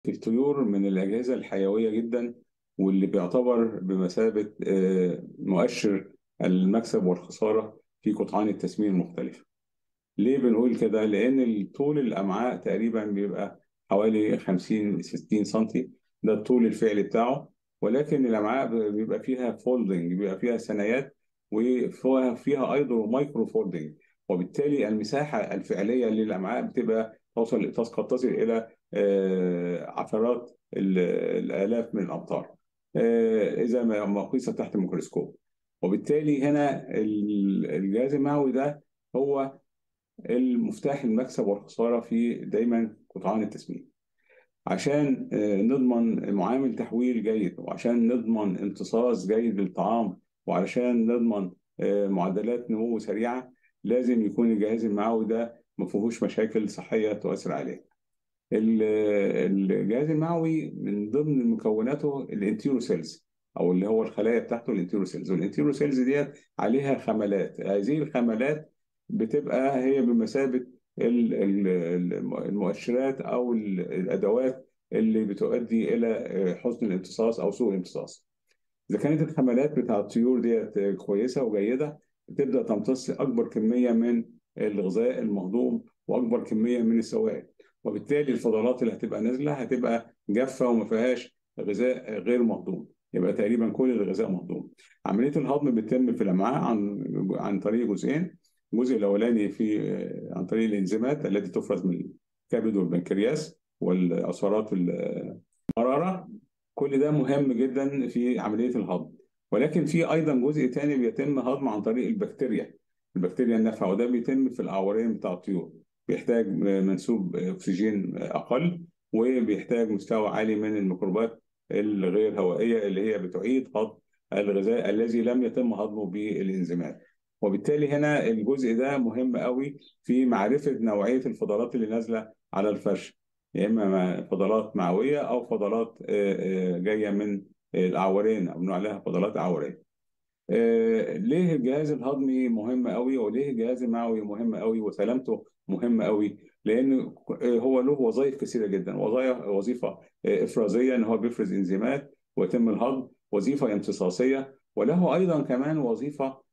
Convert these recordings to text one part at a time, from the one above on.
في الطيور من الأجهزة الحيوية جدا واللي بيعتبر بمثابة آه، مؤشر المكسب والخسارة في قطعان التسمين المختلفة. ليه بنقول كده؟ لأن طول الأمعاء تقريبا بيبقى حوالي 50 60 سنتي ده الطول الفعلي بتاعه ولكن الأمعاء بيبقى فيها فولدنج بيبقى فيها ثنايات وفيها فيها أيضا مايكرو فولدنج وبالتالي المساحة الفعلية للأمعاء بتبقى توصل قد تصل إلى آه، عشرات الآلاف من الأمتار آه، إذا ما قيست تحت الميكروسكوب وبالتالي هنا الجهاز المعوي ده هو المفتاح المكسب والخسارة في دايما قطعان التسمين عشان آه، نضمن معامل تحويل جيد وعشان نضمن امتصاص جيد للطعام وعشان نضمن معدلات نمو سريعة لازم يكون الجهاز المعوي ده ما فيهوش مشاكل صحية تؤثر عليه الجهاز المعوي من ضمن مكوناته الانتيروسيلز او اللي هو الخلايا بتاعته الانتيروسيلز والانتيروسيلز ديت عليها خملات هذه الخملات بتبقى هي بمثابه المؤشرات او الادوات اللي بتؤدي الى حسن الامتصاص او سوء الامتصاص اذا كانت الخملات بتاع الطيور ديت كويسه وجيده بتبدا تمتص اكبر كميه من الغذاء المهضوم واكبر كميه من السوائل وبالتالي الفضلات اللي هتبقى نازله هتبقى جافه وما فيهاش غذاء غير مهضوم يبقى تقريبا كل الغذاء مهضوم عمليه الهضم بتتم في الامعاء عن عن طريق جزئين الجزء الاولاني في عن طريق الانزيمات التي تفرز من الكبد والبنكرياس والعصارات المراره كل ده مهم جدا في عمليه الهضم ولكن في ايضا جزء ثاني بيتم هضم عن طريق البكتيريا البكتيريا النافعه وده بيتم في الاعورين بتاع الطيور بيحتاج منسوب اكسجين اقل وبيحتاج مستوى عالي من الميكروبات الغير هوائيه اللي هي بتعيد هضم الغذاء الذي لم يتم هضمه بالانزيمات وبالتالي هنا الجزء ده مهم قوي في معرفه نوعيه الفضلات اللي نازله على الفرش يا اما فضلات معويه او فضلات جايه من الاعورين او بنقول عليها فضلات عوريه آه، ليه الجهاز الهضمي مهم قوي وليه الجهاز المعوي مهم قوي وسلامته مهمه قوي لان آه، هو له وظائف كثيره جدا وظائف وظيفه آه، افرازيه ان هو بيفرز انزيمات ويتم الهضم وظيفه امتصاصيه وله ايضا كمان وظيفه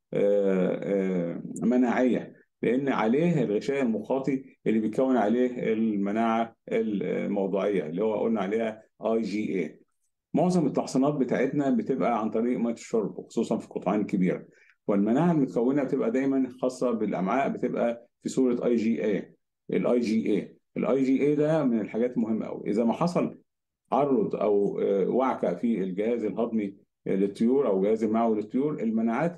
مناعيه لان عليه الغشاء المخاطي اللي بيكون عليه المناعه الموضعيه اللي هو قلنا عليها اي جي اي معظم التحصينات بتاعتنا بتبقى عن طريق ميه الشرب وخصوصا في القطعان الكبيره والمناعه المتكونه بتبقى دايما خاصه بالامعاء بتبقى في صوره اي جي اي الاي جي اي الاي جي اي ده من الحاجات المهمه قوي اذا ما حصل تعرض او آه، وعكه في الجهاز الهضمي للطيور او جهاز المعوي للطيور المناعات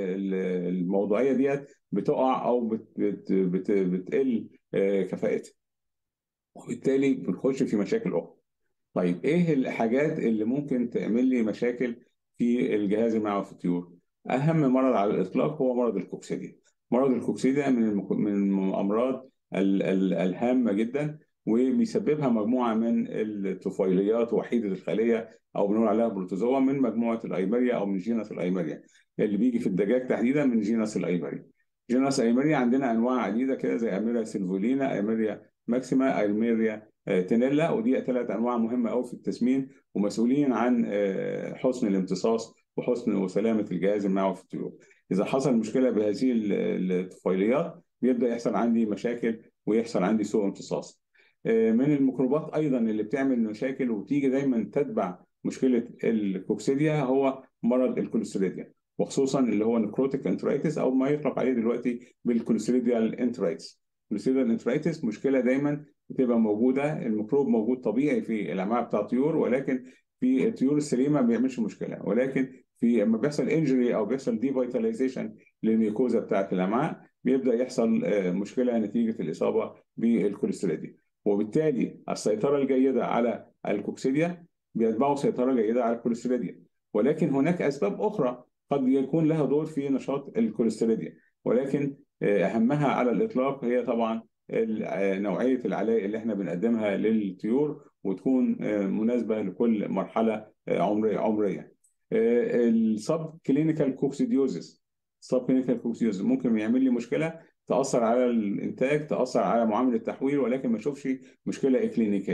الموضوعيه ديت بتقع او بت بت بت بتقل آه، كفاءتها وبالتالي بنخش في مشاكل اخرى طيب ايه الحاجات اللي ممكن تعمل لي مشاكل في الجهاز المعوي في الطيور؟ اهم مرض على الاطلاق هو مرض الكوكسيديا. مرض الكوكسيديا من من الامراض الهامه جدا وبيسببها مجموعه من الطفيليات وحيده الخليه او بنقول عليها بروتوزوا من مجموعه الايماريا او من جينس الايماريا اللي بيجي في الدجاج تحديدا من جينس الايماريا. جينس ايماريا عندنا انواع عديده كده زي اميريا سيلفولينا، اميريا ماكسيما، ايميريا آه، تنيلا ودي ثلاث انواع مهمه قوي في التسمين ومسؤولين عن آه، حسن الامتصاص وحسن وسلامه الجهاز المعوي في الطيور. اذا حصل مشكله بهذه الطفيليات بيبدا يحصل عندي مشاكل ويحصل عندي سوء امتصاص. آه، من الميكروبات ايضا اللي بتعمل مشاكل وتيجي دايما تتبع مشكله الكوكسيديا هو مرض الكوليستريديا وخصوصا اللي هو نكروتيك انترايتس او ما يطلق عليه دلوقتي بالكوليستريديال انترايتس. الكوليستريديال انترايتس مشكله دايما بتبقى موجوده الميكروب موجود طبيعي في الامعاء بتاع الطيور ولكن في الطيور السليمه ما بيعملش مشكله ولكن في لما بيحصل انجري او بيحصل ديفيتاليزيشن للميكوزا بتاعت الامعاء بيبدا يحصل آه، مشكله نتيجه الاصابه بالكوليستريديا وبالتالي السيطره الجيده على الكوكسيديا بيتبعوا سيطره جيده على الكوليستريديا ولكن هناك اسباب اخرى قد يكون لها دور في نشاط الكوليستريديا ولكن آه، اهمها على الاطلاق هي طبعا نوعيه العلاء اللي احنا بنقدمها للطيور وتكون آه، مناسبه لكل مرحله آه، عمريه عمريه. آه، السب كلينيكال كوكسيديوزس السب كلينيكال كوكسيديوزس ممكن يعمل لي مشكله تاثر على الانتاج تاثر على معامله التحويل ولكن ما اشوفش مشكله اكلينيكيه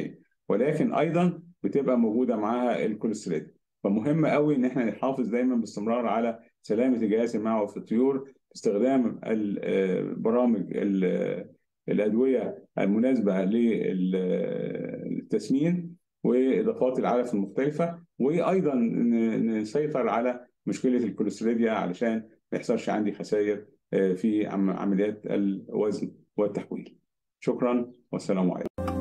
ولكن ايضا بتبقى موجوده معاها الكوليسترول فمهم قوي ان احنا نحافظ دايما باستمرار على سلامه الجهاز المعوي في الطيور باستخدام برامج الادويه المناسبه للتسمين واضافات العلف المختلفه وايضا نسيطر على مشكله الكوليستريديا علشان ما يحصلش عندي خسائر في عمليات الوزن والتحويل. شكرا والسلام عليكم.